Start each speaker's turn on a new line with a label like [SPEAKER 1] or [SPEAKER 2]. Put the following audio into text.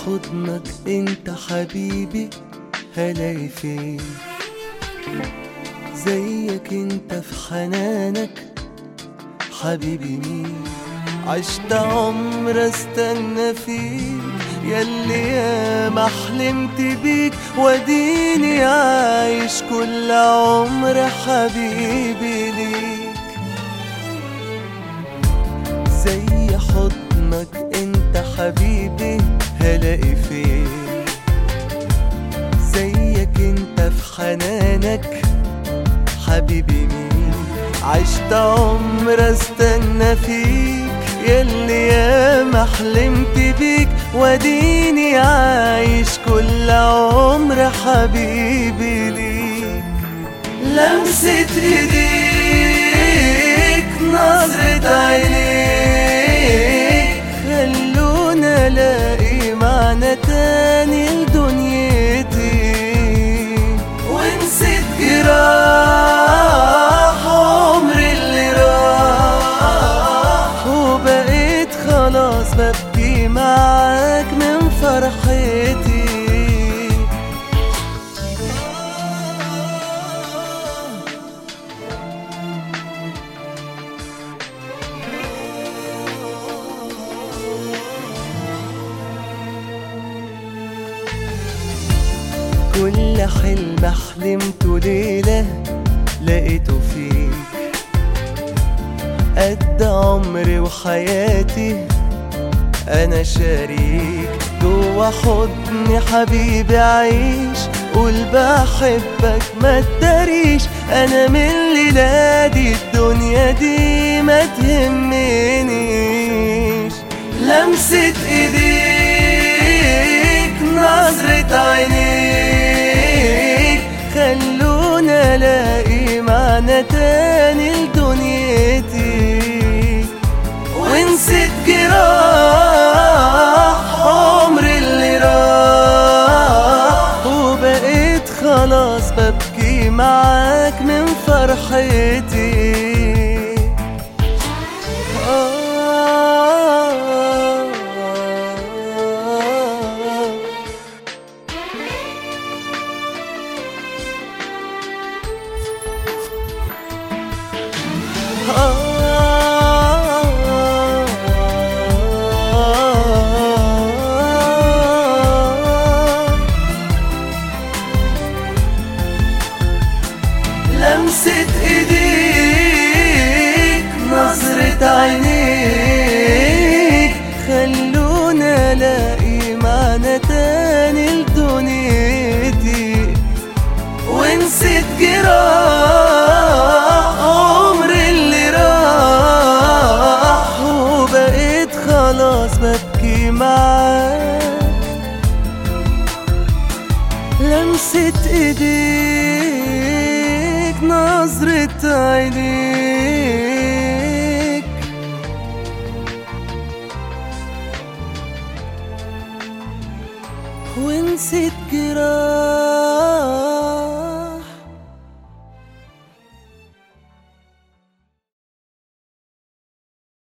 [SPEAKER 1] حضنك انت حبيبي هلاقي فين زيك انت في حنانك حبيبي مين عشت عمر استنى فيك ياللي يا ما حلمت بيك وديني عايش كل عمر حبيبي ليك زي حضنك انت حبيبي هلاقي فين زيك انت في حنانك حبيبي مين عشت عمر استنى فيك ياللي يا ما حلمت بيك وديني عايش كل عمر حبيبي ليك لمسة ايديك نظرة عينيك خلونا الاقي معنى تاني لدنيتي ونسيت جراح عمري اللي راح وبقيت خلاص ببكي معاك من فرحتي كل حلم حلمته ليلة لقيته فيك قد عمري وحياتي أنا شريك جوا حضني حبيبي عيش قول بحبك ما تداريش أنا من ليلادي الدنيا دي ما تهمنيش لمسة ايديك نظرة عينيك خلونا الاقي معنى تاني لدنيتي ونسيت جراح عمري اللي راح وبقيت خلاص ببكي معاك من فرحتي آه لمسة ايديك نظرة عينيك خلونا الاقي معنى تاني لدنيتي ونسيت جراح عمري اللي راح وبقيت خلاص ببكي معاك لمسة ايديك نظرة عينيك ونسيت جراح